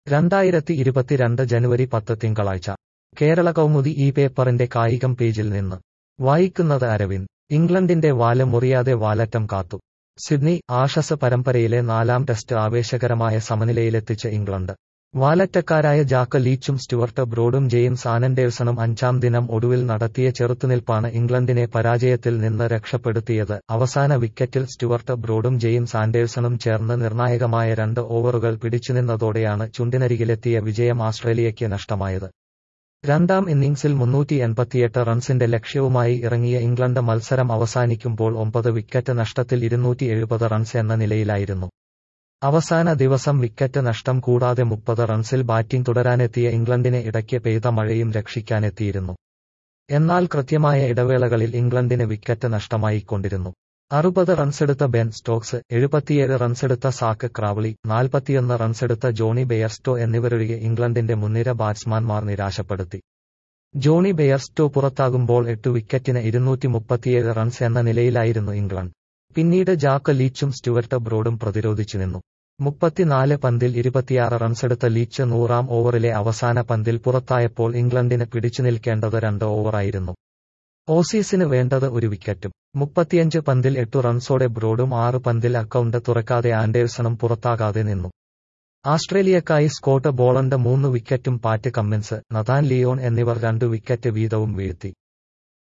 രണ്ടായിരത്തി ഇരുപത്തിരണ്ട് ജനുവരി പത്ത് തിങ്കളാഴ്ച കേരള കൗമുദി ഈ പേപ്പറിന്റെ കായികം പേജിൽ നിന്ന് വായിക്കുന്നത് അരവിന്ദ് ഇംഗ്ലണ്ടിന്റെ വാല് മുറിയാതെ വാലറ്റം കാത്തു സിഡ്നി ആഷസ് പരമ്പരയിലെ നാലാം ടെസ്റ്റ് ആവേശകരമായ സമനിലയിലെത്തിച്ച് ഇംഗ്ലണ്ട് വാലറ്റക്കാരായ ജാക്ക് ലീച്ചും സ്റ്റുവർട്ട് ബ്രോഡും ജെയിംസ് ആനൻഡേഴ്സണും അഞ്ചാം ദിനം ഒടുവിൽ നടത്തിയ ചെറുത്തുനിൽപ്പാണ് ഇംഗ്ലണ്ടിനെ പരാജയത്തിൽ നിന്ന് രക്ഷപ്പെടുത്തിയത് അവസാന വിക്കറ്റിൽ സ്റ്റുവർട്ട് ബ്രോഡും ജെയിംസ് ആൻഡേഴ്സണും ചേർന്ന് നിർണായകമായ രണ്ട് ഓവറുകൾ പിടിച്ചുനിന്നതോടെയാണ് ചുണ്ടിനരികിലെത്തിയ വിജയം ആസ്ട്രേലിയയ്ക്ക് നഷ്ടമായത് രണ്ടാം ഇന്നിംഗ്സിൽ മുന്നൂറ്റി എൺപത്തിയെട്ട് റൺസിന്റെ ലക്ഷ്യവുമായി ഇറങ്ങിയ ഇംഗ്ലണ്ട് മത്സരം അവസാനിക്കുമ്പോൾ ഒമ്പത് വിക്കറ്റ് നഷ്ടത്തിൽ ഇരുന്നൂറ്റി എഴുപത് റൺസ് എന്ന നിലയിലായിരുന്നു അവസാന ദിവസം വിക്കറ്റ് നഷ്ടം കൂടാതെ മുപ്പത് റൺസിൽ ബാറ്റിംഗ് തുടരാനെത്തിയ ഇംഗ്ലണ്ടിനെ ഇടയ്ക്ക് പെയ്ത മഴയും രക്ഷിക്കാനെത്തിയിരുന്നു എന്നാൽ കൃത്യമായ ഇടവേളകളിൽ ഇംഗ്ലണ്ടിന് വിക്കറ്റ് നഷ്ടമായിക്കൊണ്ടിരുന്നു അറുപത് റൺസെടുത്ത ബെൻ സ്റ്റോക്സ് എഴുപത്തിയേഴ് റൺസെടുത്ത സാക്ക് ക്രാവ്ലി നാൽപ്പത്തിയൊന്ന് റൺസെടുത്ത ജോണി ബെയർസ്റ്റോ എന്നിവരൊഴികെ ഇംഗ്ലണ്ടിന്റെ മുൻനിര ബാറ്റ്സ്മാൻമാർ നിരാശപ്പെടുത്തി ജോണി ബെയർസ്റ്റോ പുറത്താകുമ്പോൾ എട്ട് വിക്കറ്റിന് ഇരുന്നൂറ്റി മുപ്പത്തിയേഴ് റൺസ് എന്ന നിലയിലായിരുന്നു ഇംഗ്ലണ്ട് പിന്നീട് ജാക്ക് ലീച്ചും സ്റ്റുവർട്ട് ബ്രോഡും പ്രതിരോധിച്ചു നിന്നു മുപ്പത്തിനാല് പന്തിൽ ഇരുപത്തിയാറ് റൺസെടുത്ത ലീച്ച് നൂറാം ഓവറിലെ അവസാന പന്തിൽ പുറത്തായപ്പോൾ ഇംഗ്ലണ്ടിന് പിടിച്ചു നിൽക്കേണ്ടത് രണ്ട് ഓവറായിരുന്നു ഓസീസിന് വേണ്ടത് ഒരു വിക്കറ്റും മുപ്പത്തിയഞ്ച് പന്തിൽ എട്ടു റൺസോടെ ബ്രോഡും ആറ് പന്തിൽ അക്കൗണ്ട് തുറക്കാതെ ആൻഡേഴ്സണും പുറത്താകാതെ നിന്നു ആസ്ട്രേലിയക്കായി സ്കോട്ട് ബോളണ്ട് മൂന്ന് വിക്കറ്റും പാറ്റ് കമ്മിൻസ് നഥാൻ ലിയോൺ എന്നിവർ രണ്ടു വിക്കറ്റ് വീതവും വീഴ്ത്തി